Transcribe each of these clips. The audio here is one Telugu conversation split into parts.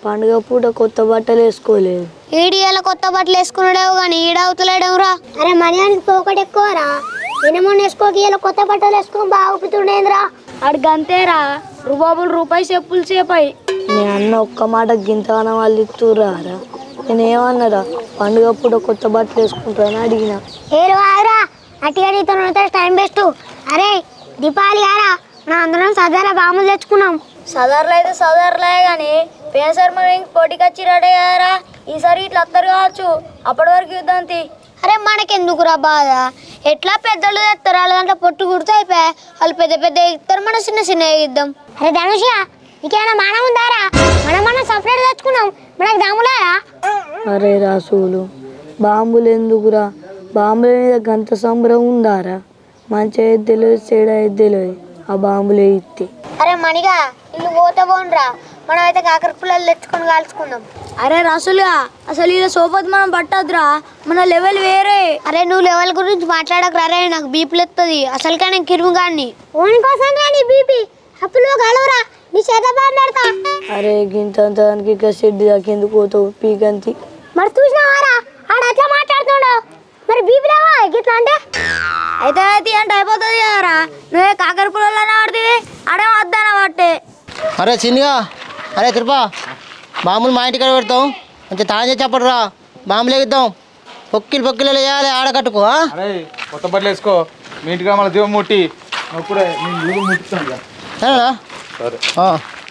పండుగ పూట కొత్త బట్టలు వేసుకోలేదు ఈడియాల కొత్త బట్టలు వేసుకున్నాడేవో కానీ ఈడవుతలేడేవురా అరే మనియానికి పోకటి ఎక్కువరా ఎనమోని వేసుకోకి ఇలా కొత్త బట్టలు వేసుకొని బాగా ఊపుతుండేంద్రా అడిగి అంతేరా రుబాబులు రూపాయి చెప్పులు చేపాయి మీ అన్న ఒక్క మాట గింతగానం వాళ్ళు ఇస్తురారా నేను ఏమన్నారా పండుగ పూట కొత్త బట్టలు వేసుకుంటారని అడిగిన ఏరు ఆగురా అట్టిగా నీతో ఉన్నంత టైం బెస్ట్ అరే దీపావళి గారా మనం అందరం సదారా బాంబులు తెచ్చుకున్నాం సదర్లు అయితే సదర్లే కానీ పేసర్ మరి పోటీకి వచ్చిరాడే కదరా ఈసారి ఇట్లా అత్తరు కావచ్చు అప్పటి వరకు యుద్ధం తీ అరే మనకెందుకురా బాధ ఎట్లా పెద్దలు తెస్తారు వాళ్ళ దాంట్లో పొట్టు కుడితే అయిపోయా వాళ్ళు పెద్ద పెద్ద ఇస్తారు మన చిన్న చిన్న ఇద్దాం అరే ధనుష నీకేమైనా మానం ఉందారా మనం మనం సపరేట్ తెచ్చుకున్నాం మనకు దమ్ములారా అరే రాసులు బాంబులు ఎందుకురా బాంబుల మీద గంత సంబరం ఉందారా మంచి అయితే తెలియదు చెడు అయితే తెలియదు ఆ బాంబులే ఇత్తి అరే మణిగా ఇల్లు పోతే పోనరా మనం అయితే కాకర పుల్లలు తెచ్చుకొని కాల్చుకుందాం అరే రసులుగా అసలు ఇలా సోపతి మనం పట్టద్దురా మన లెవెల్ వేరే అరే నువ్వు లెవెల్ గురించి మాట్లాడకు రే నాకు బీపులు ఎత్తుంది అసలుకే నేను కిరుము గాడిని ఓన్ కోసం నీ బీపీ అప్పుడు కలవరా నీ చేత బాగా పెడతా అరే గింత దానికి ఇక షెడ్ దాకా ఎందుకు పోతావు పీకంతి మరి చూసినావారా ఆడ ఎట్లా మాట్లాడుతుండో మరి బీపీ రావా గిట్లా అంటే అయితే అయితే అంటే అయిపోతుంది కదరా నువ్వే కాకర పుల్లలు ఆడుతుంది ఆడే వద్దాన పట్టే అరే చిన్నగా అరే తిరుపా బాంబులు మా ఇంటికాడ పెడతాం మంచి తాజా చెప్పడురా బాంబులు ఎగిద్దాం పొక్కిలు పొక్కిలు వేయాలి ఆడకట్టుకో ఆ? అరే కొత్త బట్టలు వేసుకో మీ ఇంటికి మన దీపం ముట్టి అప్పుడే నేను దీపం ముట్టిస్తాను ఇక. సరేనా సరే ఆ.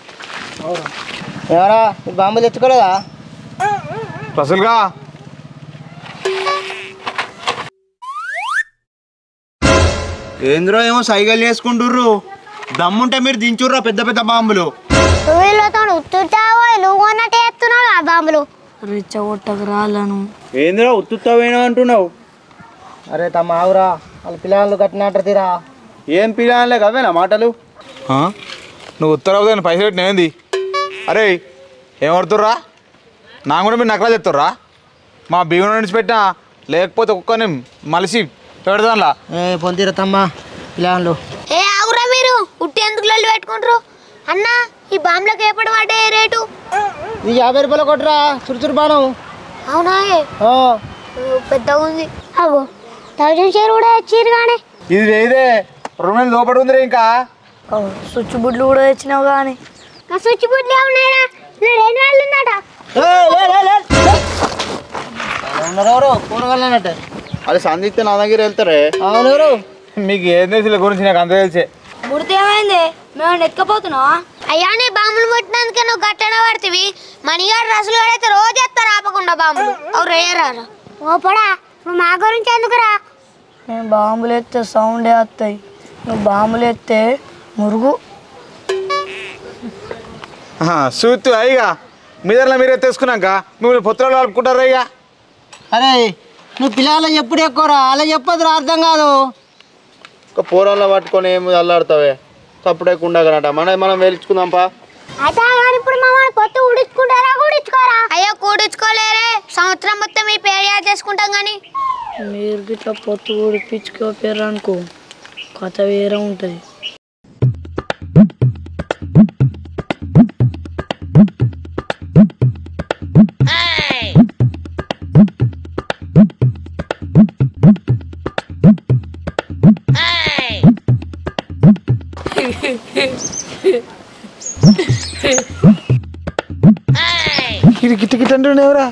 ఎవరా మీరు బాంబులు తెచ్చుకోలేదా రసలుగా ఏంద్రో ఏమో సైకిల్ చేసుకుంటుర్రు దమ్ముంటే మీరు దించుర్రా పెద్ద పెద్ద బాంబులు వీళ్ళతో ఉత్తుతావో నువ్వు అన్నట్టు వేస్తున్నావు ఆ బాంబులు రెచ్చగొట్టకు రాలను ఏంద్రా ఉత్తుత్తవేనా అంటున్నావు అరే తమ్మ ఆవురా వాళ్ళ పిల్లలు కట్టినట్టు తీరా ఏం పిల్లలే కవేనా మాటలు ఆ? నువ్వు ఉత్తరావు పైసలు పెట్టిన ఏంది అరే ఏం పడుతుర్రా నా కూడా మీరు నకరా చెప్తుర్రా మా బియ్యం నుంచి పెట్టినా లేకపోతే ఒక్కని మలిసి పెడదాంలా ఏ పొందిరా తమ్మ పిల్లలు ఏ ఆగురా మీరు ఉట్టి ఎందుకు లొల్లి పెట్టుకుంటారు అన్న ఈ బాంబులకు ఏపడి పడ్డే రేటు ఇది యాభై రూపాయలు కొట్టురా చురుచురు బాణం అవునా ఆ. పెద్దగా ఉంది అగో థౌజండ్ షేర్ కూడా ఇచ్చిర్రు కానీ ఇది ఇదే రెండు వేలు లోపడి ఉందిరే ఇంకా స్విచ్ బుడ్లు కూడా తెచ్చినావు కానీ ఆ స్విచ్ బుడ్లే ఉన్నాయిరా ఇలా రెండు వేలు ఉందట ఏయ్, లే, లే, లే, లే. ఉన్నారు ఎవరు కూరగాయలన్నట్టు అది సందిస్తే నా దగ్గర వెళ్తారే అవును ఎవరు మీకు ఏం తెలిసి గురించి నాకు అంత తెలిసే ముడితే ఏమైంది మేము ఎక్కపోతున్నా అయ్యా నీ బాంబులు ముట్టినందుకే నువ్వు గట్టన పడుతుంది మణిగాడు రసులు అయితే రోజు ఎత్తారు ఆపకుండా బాంబులు అవి రేయరారా ఓ పొడా నువ్వు మా గురించి ఎందుకురా నేను బాంబులు ఎత్తే సౌండే వస్తాయి నువ్వు బాంబులు ఎత్తే మురుగు సూత్తు అయ్యగా మీదర్లో మీరే తీసుకున్నాక మిమ్మల్ని పుత్రాలు కలుపుకుంటారా ఇక అరే నువ్వు పిల్లలు ఎప్పుడు ఎక్కువరా అలా చెప్పదురా అర్థం కాదు ఒక పోరాల్లో పట్టుకొని ఏమి అల్లాడుతావే తప్పుడేకుండగనట మన మనం వేలుచుకుందాంపా అయితే కానీ ఇప్పుడు మమ్మల్ని కొత్త ఉడించుకుంటారా ఉడించుకోరా అయ్యో కూడించుకోలేరే సంవత్సరం మొత్తం మీ పేరు యాడ్ చేసుకుంటాం కానీ మీరు గిట్లా పొత్తు ఊడిపించుకోపోయారు అనుకో కథ వేరే ఉంటుంది ఇది గిట్ట గిట్ట అంటుండేవరా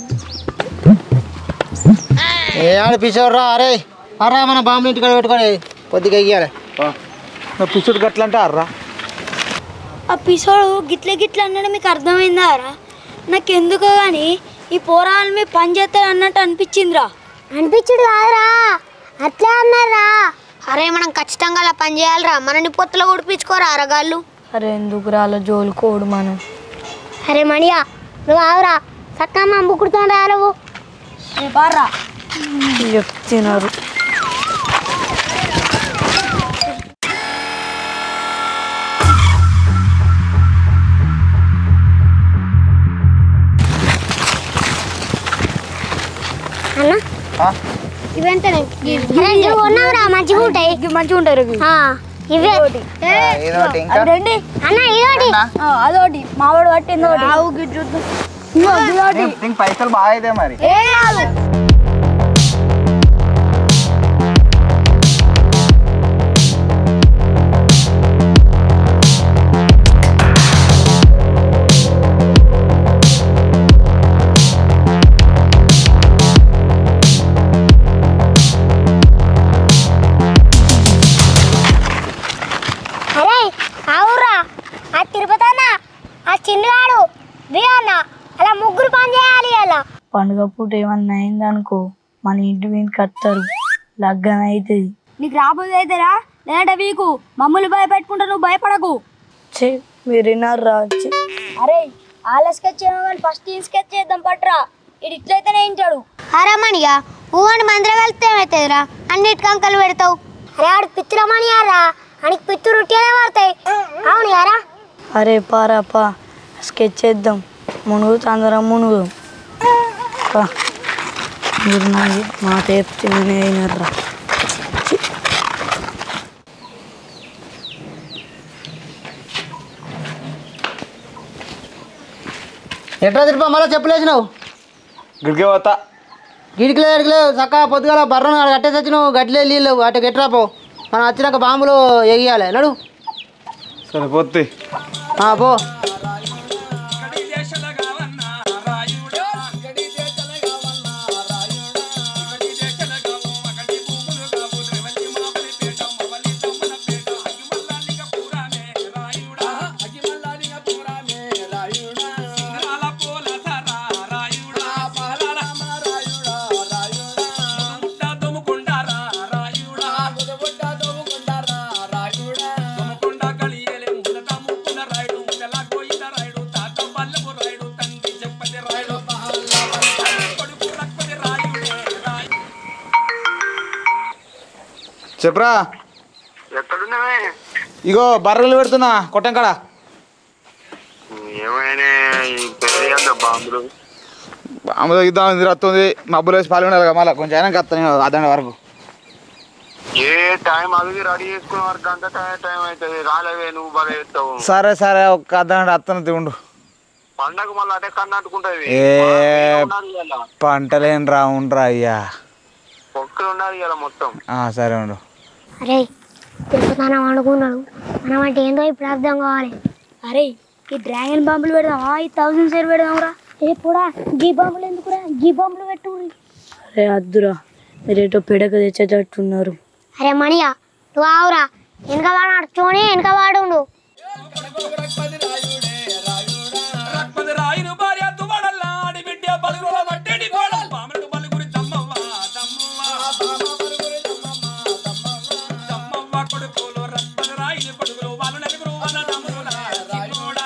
ఏ ఆడ పిచ్చోర్రా అరే అరా మన బాంబులు ఇంటికాడ పెట్టుకోండి కొద్దిగా ఎయ్యాలి పిచ్చుడు గట్ల అంటారా ఆ పిసోడు గిట్ల గిట్ల అన్నాడు మీకు అర్థమైందా రా నాకెందుకో కానీ ఈ పోరాలు మీ పని చేస్తారు అన్నట్టు అనిపించిందిరా అనిపించుడు కాదురా అట్లే అన్నారా అరే మనం ఖచ్చితంగా అలా పని చేయాలిరా మనని పొత్తులో ఉడిపించుకోరా అరగాళ్ళు అరే ఎందుకు రాల జోలుకోడు మనం అరే మణియా నువ్వు ఆవురా చక్కగా అమ్ముకుంటుందా నువ్వు బారా చెప్తున్నారు ఇవెంతనే అరే నువ్వు ఉన్నావురా మంచిగా ఉంటాయి మంచిగా ఉంటారు ఆ, ఇవే ఏ, ఏదో ఒకటి ఇంకా అవి రండి అన్న ఇదోటి ఆ, అదోటి మావాడు పట్టింది ఒకటి ఆవు చూద్దాం ఇంకో ఇదోటి దీనికి పైసలు బాగా అయితే మరి ఏం కాదు అరే అవురా ఆ తిరుపతి అన్న ఆ చిన్నగాడు వి అన్న అలా ముగ్గురు పని చేయాలి అలా పండుగ పూట ఏమన్నా అయిందనుకో మన ఇంటి మీదకి వస్తారు లగ్గం అవుతుంది నీకు రాబోదు అయితేరా లేదంటే వీకు మమ్మల్ని భయపెట్టుకుంటా నువ్వు భయపడకు చే మీరు విన్నారా ఛీ, అరే వాళ్ళ స్కెచ్ కానీ ఫస్ట్ ఈ స్కెచ్ చేద్దాం పట్రా ఇది ఇట్లయితేనే వింటాడు అరే మణిగా ఊహని మందిరం వెళ్తే ఏమవుతుందిరా అన్నిటికి అంకలు పెడతావు అరే ఆడు పిత్తురమని యారా ఆడికి పిత్తు రుట్టినే పడతాయి అవును యారా అరే పారా పా స్కెచ్ చేద్దాం మునుగు అందరం మునుగు పా. మీరు నాది మాట చెప్తేనే అయినారా ఎట్లా తిరుపా మళ్ళీ చెప్పలేసినావు గిడికే పోతా గిడికిలే ఎడికిలే చక్కగా పొద్దుగాల బర్రను ఆడ కట్టేసి వచ్చినావు గట్లే నీళ్ళు అటు గట్రా పో మనం వచ్చినాక బాంబులు ఎగియాలి నడు సరిపోద్ది ఆ, పో చెప్పరా ఎక్కడున్నావే ఇగో బర్రెలు పెడుతున్నా కొట్టం కాడ ఏమైనా ఈ పెరిగంత బాంబులు బాంబు తగ్గిద్దాం ఇది వస్తుంది మబ్బులు వేసి పాలు ఉండాలి మళ్ళీ కొంచెం అయినా కత్తాను అదండి వరకు ఏ టైం అవి రెడీ చేసుకునే వరకు గంట టైం టైం అవుతుంది రాలేవే నువ్వు బాగా చేస్తావు సరే సరే ఒక్క అర్ధగంట అత్తను తిండు పండగ మళ్ళీ అటే కన్నట్టుకుంటది ఏ. ఉండాలి ఇలా పంటలేని రా ఉండరా అయ్యా ఒక్కరు ఉండాలి ఇలా మొత్తం ఆ, సరే ఉండు అరే తిరుపతి అన్న వండుకున్నాడు మనం అంటే ఏందో ఇప్పుడు అర్థం కావాలి అరే ఈ డ్రాగన్ బాంబులు పెడదామా ఈ థౌసండ్ సేర్ పెడదాంరా ఏ కూడా గీ బాంబులు ఎందుకురా గీ బాంబులు పెట్టు అరే అద్దురా మీరేటో పిడక తెచ్చేటట్టున్నారు అరే మణిగా నువ్వు ఆవురా వెనక వాడు నడుచుకొని వెనక వాడు ఉండు రాయును భార్య దువడల్లా ఆడి బిడ్డ పలుగుల వట్టెడి గోడల్ పామరుడు పలుగురి తమ్మవ్వ తమ్మవ్వ తమ్మవ్వ కొడుకులు రత్పద రాయుని కొడుకులు వాళ్ళు నలుగురు వాళ్ళ తమ్ముల చిన్నోడా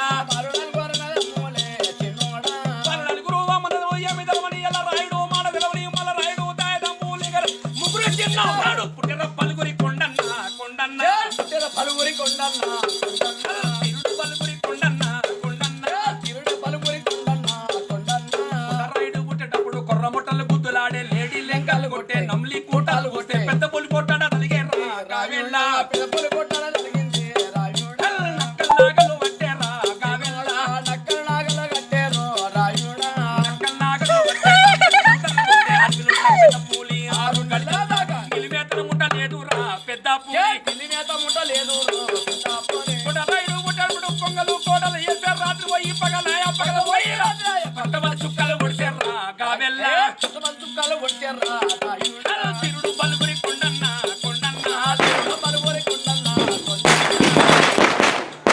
వాళ్ళ నలుగురు వామనులు ఎమిదలమని ఎలా రాయుడు మాన విలవని మల రాయుడు దాయదమ్ములిగర్ ముగ్గురు చిన్న ఉన్నాడు పుట్టిన పలుగురి కొండన్న కొండన్న పుట్టిన పలుగురి కొండన్న తిరుడు పలుగురి కొండన్న కొండన్న తిరుడు పలుగురి కొండన్న కొండన్న రైడు పుట్టేటప్పుడు కొర్ర ముట్టలు గుద్దులాడే లేడీ లెంకలు కొట్టే నమ్లి కూటాలు కొట్టే పెద్ద పులి కొట్టాడ తలిగే రావెళ్ళ పెద్ద పులి కొట్టాడ తలిగింది నక్కల నాగలు పట్టేరా గావెళ్ళ నక్కల నాగలు కట్టేరో రాయుడా నక్కల నాగలు పెద్ద పూలి ఆరు గళ్ళ దాకా కిలిమేతన ముట్ట లేదురా పెద్ద పూలి కిలిమేత ముట్ట లేదు పుట్ట రైడు పుట్టడు పొంగలు కోడలు వేసారు రాత్రి పోయి పగలాయ పగల పోయి పట్టమని చుక్కలు పొడిచారా గావెల్ల చుక్కలు పొడిచారా తిరుడు పలుగురి కొండన్న కొండన్న తిరుడు పలుగురి కొండన్న కొండన్న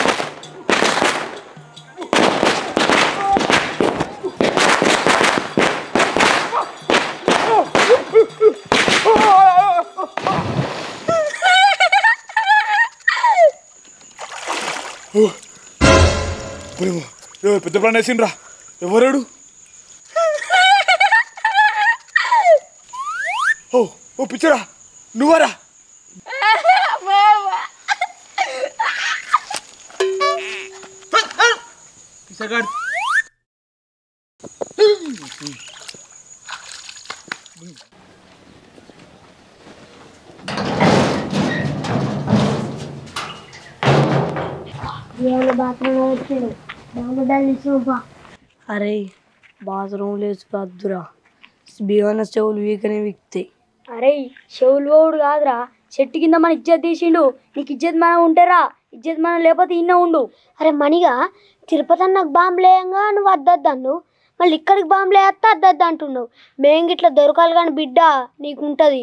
పెద్ద ప్రాణం వేసిండ్రా ఎవరాడు ఓ ఓ పిచ్చరా నువ్వరా పిచ్చగాడు ఏమైనా బాత్రూమ్ వచ్చాడు బాగుండాలి సోఫా అరే బాత్రూమ్ లేచి వద్దురా బిగాన చెవులు వీకనే విక్తాయి అరే చెవులు పోవుడు కాదురా చెట్టు కింద మన ఇజ్జత్ తీసిండు నీకు ఇజ్జత్ మనం ఉంటేరా ఇజ్జత్ మనం లేకపోతే ఇన్న ఉండు అరే మణిగా తిరుపతి అన్నకు బాంబు లేయంగా నువ్వు అద్దద్దాను మళ్ళీ ఇక్కడికి బాంబు లేస్తే అద్దద్దు అంటున్నావు మేము గిట్లా దొరకాలి కానీ బిడ్డ నీకు ఉంటుంది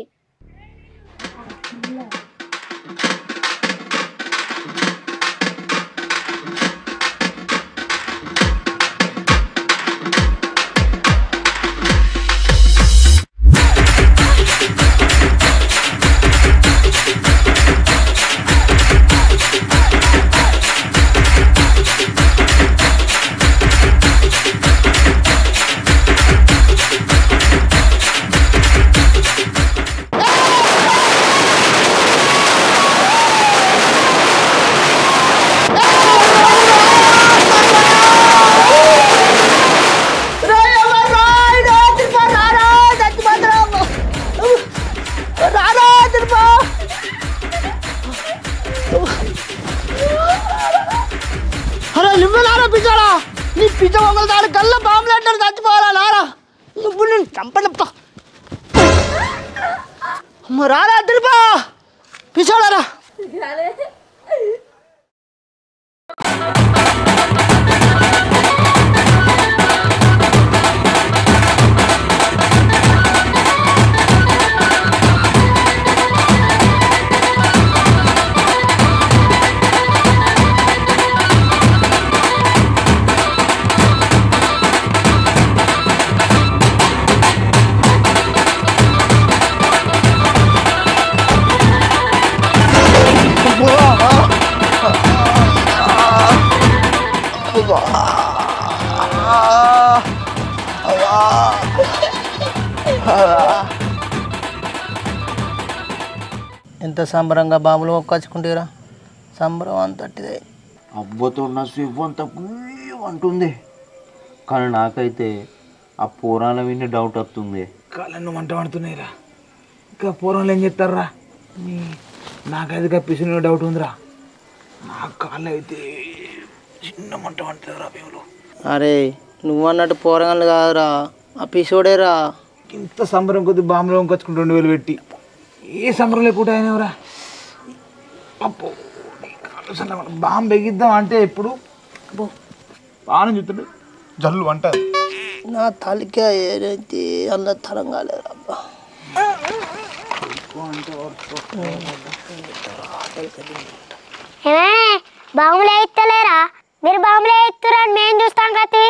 అరే నువ్వేనారా పిచ్చోడా నీ పిచ్చ మొక్కలు తాడు కళ్ళ బాంబులు అంటారు చచ్చిపోవాలా నారా నువ్వు నేను చంపనప్ప అమ్మ రారా తిరుపా పిచ్చోడారా ఎంత సంబరంగా బాంబులు మొక్కచ్చుకుంటారా సంబరం అంతటిదే అబ్బతో నా స్విఫ్ అంతా అంటుంది కానీ నాకైతే ఆ పురాణ విని డౌట్ వస్తుంది కాళ్ళను మంట పడుతున్నాయిరా ఇంకా పూర్వంలో ఏం చెప్తారా నీ నాకైతే కప్పిసిన డౌట్ ఉందిరా నా కాళ్ళు అయితే చిన్న మంట పడుతుందిరా భీములు అరే నువ్వు అన్నట్టు పోరగాళ్ళు కాదురా ఆ పిసోడేరా ఇంత సంబరం కొద్ది బాంబులో వంకొచ్చుకుంటూ రెండు వేలు పెట్టి ఏ సంబరం లేకుండా అయినవరా అప్పు నీ కాళ్ళు సన్న బాంబు ఎగిద్దాం అంటే ఎప్పుడు అబ్బో బాగా చూస్తుండే జల్లు అంటారు నా తలకే ఏదైతే అంత తరం కాలేదు అబ్బా ఏమే బాంబులు వేయిస్తలేరా మీరు బాంబులు వేయిస్తురని మేము చూస్తాం కత్తి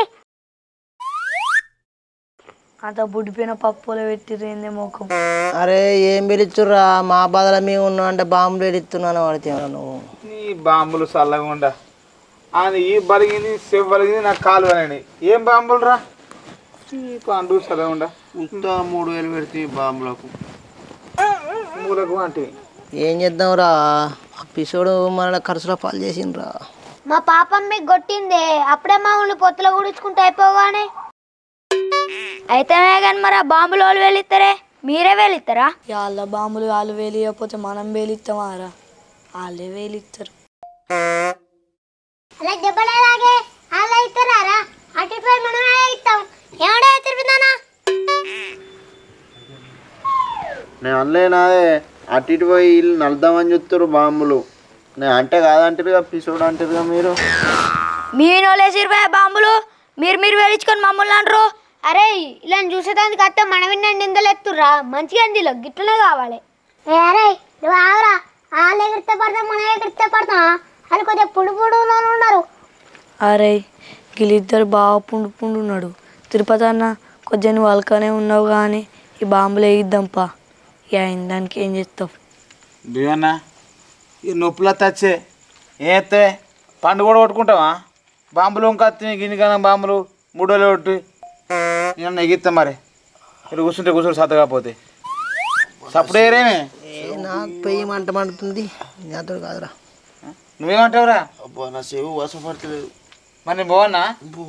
అంత బుడిపోయిన పప్పులో పెట్టిరేందే ముఖం అరే ఏం పిలుచుర్రా మా బాధల మేము ఉన్నాం అంటే బాంబులు ఎడుతున్నాను వాడితే నువ్వు నీ బాంబులు చల్లగా ఉండ అది ఈ బలిగింది సెవ్ బలిగింది నాకు కాలు అని ఏం బాంబులు రా ఈ పండు చల్లగా ఉండ ఇంత మూడు వేలు పెడితే ఈ బాంబులకు మూలకు అంటే ఏం చేద్దాంరా ఆ పిసోడు మన ఖర్చులో పాలు చేసిండ్రా మా పాపం మీకు కొట్టిందే అప్పుడే మా ఊళ్ళో పొత్తులో గుడించుకుంటే అయిపోగానే అయితేనే కానీ మరి ఆ బాంబులు వాళ్ళు వెళ్ళిస్తారే మీరే వెళ్ళిస్తారా వాళ్ళ బాంబులు వాళ్ళు వేలియకపోతే మనం వేలిస్తామారా వాళ్ళే వేలిస్తారు అలా దెబ్బలేలాగే అలా ఇస్తారా అటు ఇటు పోయి మనమే ఇస్తాం ఏమడే తిరుగుతానా నేను అనలేనాదే అటు ఇటు పోయి వీళ్ళు నలుద్దామని చెప్తారు బాంబులు నేను అంటే కాదంటారుగా పిసోడు అంటారుగా మీరు మీ నోలేసి ఇరవై బాంబులు మీరు మీరు వేయించుకొని మమ్మల్ని అంటారు అరే ఇలా చూసేదానికి అత్తే మన విన్న నిందలు ఎత్తుర్రా మంచిగా అందిలో గిట్లనే కావాలి ఏ అరే నువ్వు ఆగరా వాళ్ళు ఎగిరితే పడతాం మనం ఎగిరితే పడతాం వాళ్ళు కొద్దిగా పుడు పుడు ఉన్నారు అరే వీళ్ళిద్దరు బాగా పుండు పుండు ఉన్నాడు తిరుపతి అన్న కొద్దిగా వాళ్ళకనే ఉన్నావు కానీ ఈ బాంబులు వేయిద్దాంపా ఇక అయిన దానికి ఏం చేస్తావు బియ్యన్న ఈ నొప్పులు తచ్చే ఏతే పండు కూడా కొట్టుకుంటావా బాంబులు ఇంకొత్తి గిన్నెకన్నా బాంబులు మూడోలు కొట్టి నేను ఎగిస్తా మరి ఇక్కడ కూర్చుంటే కూర్చుంటే సత్త కాకపోతే సప్పుడు ఏరేమే ఏ నాకు పెయ్యి మంట మండుతుంది నాతో కాదురా నువ్వేమంటావురా అబ్బా నా సేవు వసపడతలేదు మరి నేను బాగున్నా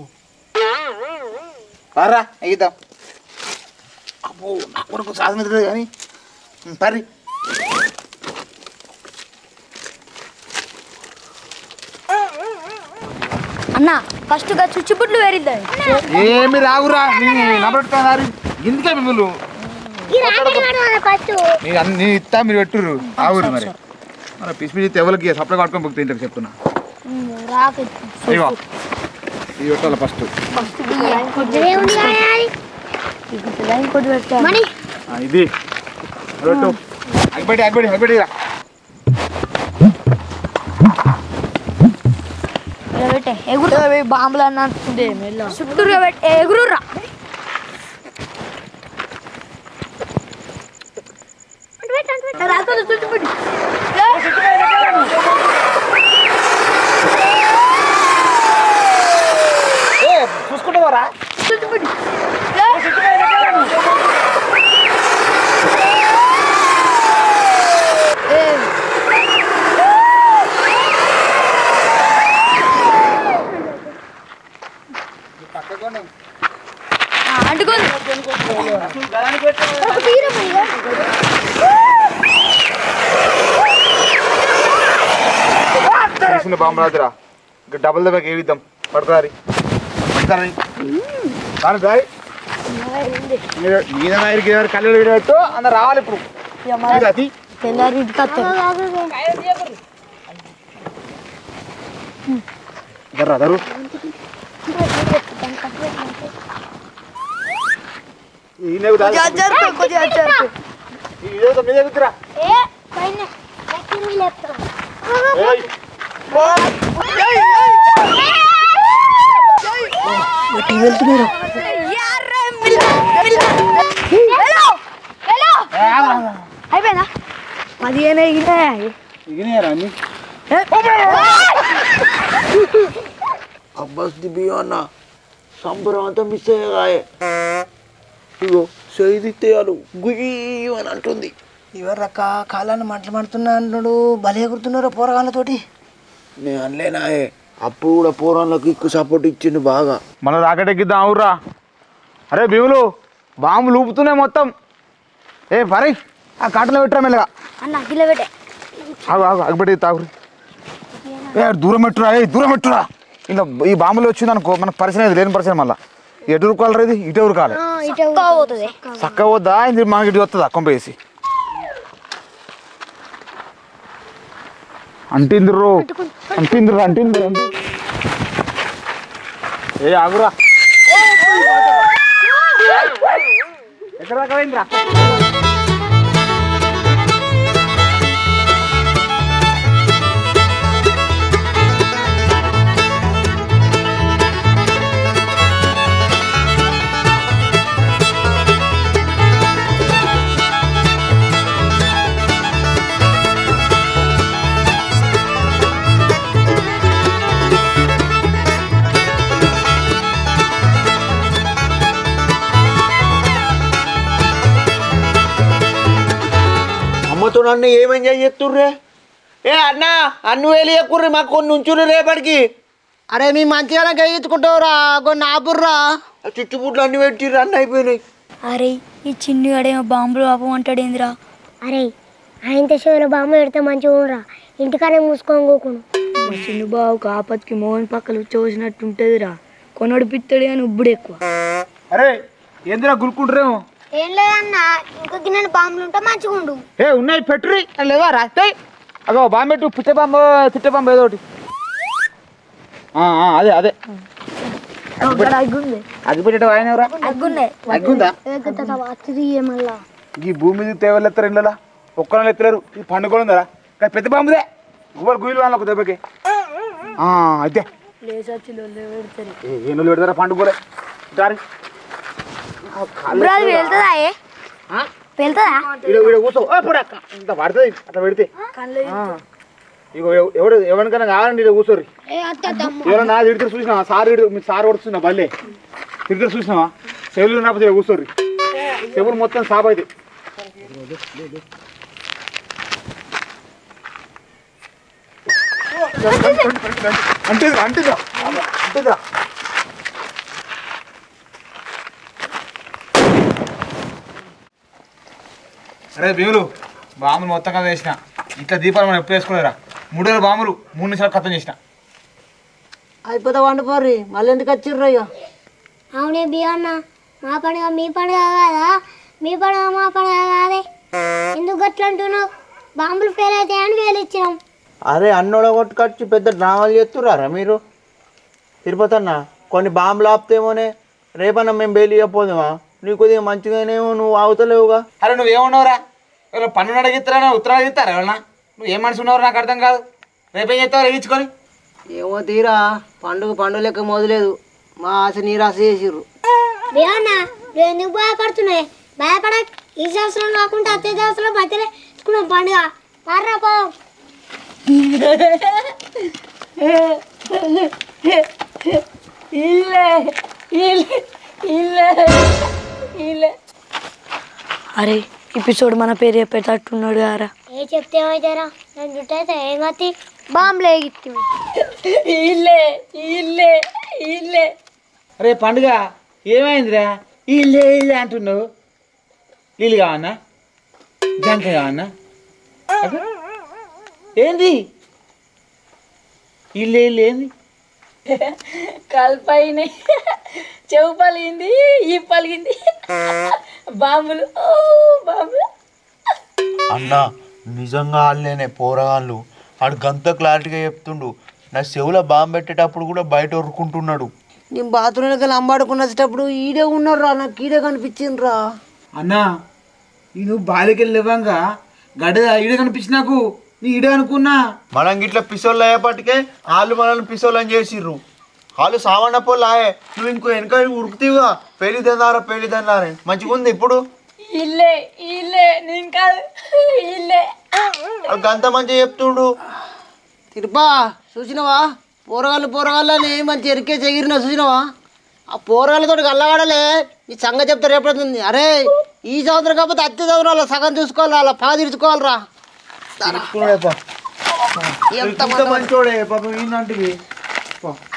పారా ఎగిద్దాం అబ్బో నా కొరకు సాధన ఎదురు కానీ పరి అన్న ఫస్ట్ గా చుచ్చుపుట్లు వేరిద్దాం ఏమి రాగురా నీ నమ్మటారు ఇందుకే మిమ్మల్ని ఈ రాకెట్ కడదాం ఫస్ట్ నీ అన్ని నీ ఇస్తా మీరు పెట్టుర్రు ఆగురు మరి మన పిసి పిసి తెవలకి సప్లై పట్టుకొని బుక్ తింటారు చెప్తున్నా రాకెట్ ఇగో ఇది పెట్టాలి ఫస్ట్ ఇదే ఉంది కదా అది. ఇంకోటి పెట్టా మణి ఇది అది పెట్టు అగ్గిపెట్టి అగ్గిపెట్టి అగ్గిపెట్టి ఇరా. ఇలా పెట్టే ఎగురు బాంబులు అన్నట్టుండే చుట్టూరుగా పెట్టే ఎగురురా రాకపోతే చుట్టుపెట్టు చూసుకుంటావారా చుట్టుపెట్టు అంటుకుంది చేసిన బాంబు రాదురా ఇంకా డబుల్ దెబ్బకి ఏవిద్దాం పడతారి పడతారి కానీ రాయి మీద నాయరికి కళ్ళు విడబెట్టు అందరు రావాలి ఇప్పుడు ఇది అది తెల్లారి ఇంటికి వస్తారు జర్రా జరు ఈ నెగు దాని ఇదేదో మీద ఎక్కుతురా ఏ పైన ఎక్కి లేపుతా ఏయ్ అయిపోయిందా పదిహేను ఎగినాయి ఇగినాయరా అన్ని అబ్బాస్ దిబియో అన్న సంబరం అంతా మిస్ అయ్యాయి ఇగో చేయిదిత్తేయాలు గుయ్యి అని అంటుంది ఇవర్రక్క కాలాన్ని మంటలు మండుతున్నా అంటున్నాడు భలే ఎగురుతున్నారు పోరగాళ్ళతోటి నేను అనలేనాయే అప్పుడు కూడా పోరాళ్ళకి ఎక్కువ సపోర్ట్ ఇచ్చిండు బాగా మన రాకెట్ ఎక్కిద్దాం అవుర్రా అరే భీములు బాంబులు ఊపుతున్నాయి మొత్తం ఏ పరై ఆ కాటలో పెట్టరా మెల్లగా అన్న గిల్ల పెట్టే ఆగు ఆగు అగబెట్టి తాగురి ఏ దూరం పెట్టురా ఏ దూరం పెట్టురా ఇలా ఈ బాంబులు వచ్చింది అనుకో మనకు పరిచయం లేదు లేని పరిచయం మళ్ళీ ఎటు ఉరుకోవాలి ఇది ఇటు ఉరకాలి పోతుంది చక్కగా వద్దా ఇది మనకి ఇటు వస్తుందా కొంప వేసి అంటిందిర్రు అంటిందిర్రు అంటిందిరు అంటి ఏ ఆగురా ఎక్కడ దాకా పోయిందిరా అమ్మతో నన్ను ఏం ఎంజాయ్ చేస్తుర్రే ఏ అన్న అన్ను వేలు ఎక్కుర్రి మాకు కొన్ని ఉంచుర్రి రేపటికి అరే మీ మంచిగానే గెయ్యించుకుంటావురా కొన్ని ఆపుర్రా ఆ చుట్టుపుట్లు అన్ని పెట్టిర్రు అన్ని అయిపోయినాయి అరే ఈ చిన్ని గడేమో బాంబులు ఆపం అంటాడేందిరా అరే ఆయనతో చెవిలో బామ్మ పెడితే మంచిగా ఉండరా ఇంటికానే మూసుకొని కూకును మా చిన్న బావుకు ఆపత్కి మోహన్ పక్కలు చూసినట్టు ఉంటుందిరా కొనడు పిత్తడి అని ఉబ్బుడు ఎక్కువ అరే ఏందిరా గురుకుంటారేమో ఏం లేదన్నా ఇంకా గిన్నె బాంబులు ఉంటే మంచిగా ఉండు ఏ ఉన్నాయి పెట్టురి లేవా రాస్తాయి అగో బాంబు పెట్టు పిట్ట బాంబు పిట్ట బాంబు ఏదో ఒకటి ఆ, ఆ, అదే అదే అగ్గుంది అది పెట్టేట వాయనవరా అగ్గుండే అగ్గుందా తిరిగి మళ్ళా ఈ భూమి మీద తేవలు ఎత్తారు ఇళ్ళలా ఒక్కరు ఎత్తలేరు ఇది పండుగ ఉందరా కానీ పెద్ద బాంబుదే గుబల్ గుయ్యలు వాళ్ళ ఒక దెబ్బకి ఆ, అయితే లేసొచ్చి లొల్లి పెడతారు ఏ- ఏ నూనె పెడతారా పండుగలే దారి ఇప్పుడు అది వెళ్తుందా ఏ వెళ్తుందా ఈడ ఈడ కూర్చో ఏ, పోరా అక్క. ఇంత పడుతుంది అట్లా పెడితే ఆ. ఇగో ఎవ- ఎవడు ఎవరికైనా కావాలండి ఇక్కడ కూర్చోరి ఎవరన్నా తిడితే చూసినావా సార్ ఇడు- మీ సార్ కొడుతున్నా బల్లే తిడితే చూసినావా చెవులు ఉన్నప్పుడు ఇక్కడ కూర్చోరి చెవులు మొత్తం సాప్ అయితే అంటే అంటేదా అంటేదా అరే భీములు బాంబులు మొత్తంగా వేసిన ఇట్లా దీపాలు మనం ఎప్పుడు వేసుకోలేరా మూడు వేల బాంబులు మూడు నిమిషాలు ఖతం చేసిన అయిపోతే వండిపోర్రి మళ్ళీ ఎందుకు వచ్చిర్రు ఇక అవునే బియ్యన్న మా పండుగ మీ పండుగ కాదా మీ పండుగ మా పండుగ కాదే ఎందుకు గట్ల అంటున్నావు బాంబులు ఫెయిల్ అవుతాయని వేలు ఇచ్చినాం అరే అన్నోడ కొట్టుకొచ్చి పెద్ద డ్రామాలు చేస్తుర్రారా మీరు తిరుపతి అన్న కొన్ని బాంబులు ఆపుతేమోనే రేపన్నా మేము బెయిల్ ఇవ్వపోదామా నీకు కొద్దిగా మంచిగానేమో నువ్వు ఆగుతలేవుగా అరే నువ్వేమన్నావురా ఎవరో పన్ను అడిగిస్తారా ఉత్తరాలు అడిగిస్తారా ఎవరన్నా నువ్వు ఏం మనిషి ఉన్నావు నాకు అర్థం కాదు రేపేం చేస్తావు వేయించుకొని ఏమో తీరా పండుగ పండుగ లెక్క మొదలేదు మా ఆశ నీరాశ చేసిర్రు బియ్యన్న నువ్వు ఎందుకు భయపడుతున్నాయి భయపడక్ ఈ సంవత్సరం కాకుండా అత్తే సంవత్సరం మధ్యలో తీసుకున్నాం పండుగ పర్రా పో అరే ఎపిసోడ్ మన పేరు చెప్పేటట్టున్నాడు గారా ఏ చెప్తే ఏమైతారా నన్ను చుట్టైతే ఏం కత్తి బాంబులు ఎగిత్తి ఇల్లే ఇల్లే ఇల్లే అరే పండుగ ఏమైందిరా ఇల్లే ఇల్లే అంటున్నావు నీళ్ళు కావన్నా జంక కావన్నా అదే. ఏంది ఇల్లే ఇల్లు ఏంది కల్పైన చెవు పలిగింది ఈ పలిగింది బాంబులు ఓ బాంబులు అన్న నిజంగా వాళ్ళేనే పోరగాళ్ళు ఆడు గంత క్లారిటీగా చెప్తుండు నా చెవులో బాంబు పెట్టేటప్పుడు కూడా బయట ఉరుకుంటున్నాడు నేను బాత్రూంలోకి వెళ్ళి అంబాడుకుని వచ్చేటప్పుడు ఈడే ఉన్నారు రా నాకు ఈడే కనిపించింది రా అన్నా నేను బాలికెళ్ళి లేవంగా గడ్డ ఈడ కనిపించి నాకు నీ ఈడే అనుకున్నా మనం గిట్ల పిసోళ్ళు అయ్యేపటికే వాళ్ళు మనల్ని పిసోళ్ళని చేసిర్రు వాళ్ళు సామాన్య పోళ్ళు ఆయే నువ్వు ఇంకో వెనక ఉరుకుతీవుగా పెళ్లి తిన్నారా పెళ్లి తిన్నారే మంచిగా ఉంది ఇప్పుడు ఇల్లే ఇల్లే నేను కాదు ఇల్లే వాళ్ళు గంత మంచిగా చెప్తుండు తిరుపా చూసినావా పోరగాళ్ళు పోరగాళ్ళు అని మంచి ఎరికే చెగిరినా చూసినావా ఆ పోరగాళ్ళతో గల్లవాడలే ఈ సంగతి చెప్తారు ఎప్పుడవుతుంది అరే ఈ సంవత్సరం కాకపోతే అత్తే చదువురాల సగం చూసుకోవాలి అలా పగ తీర్చుకోవాలిరా ఎంత మంచోడే పాపం ఏంటంటివి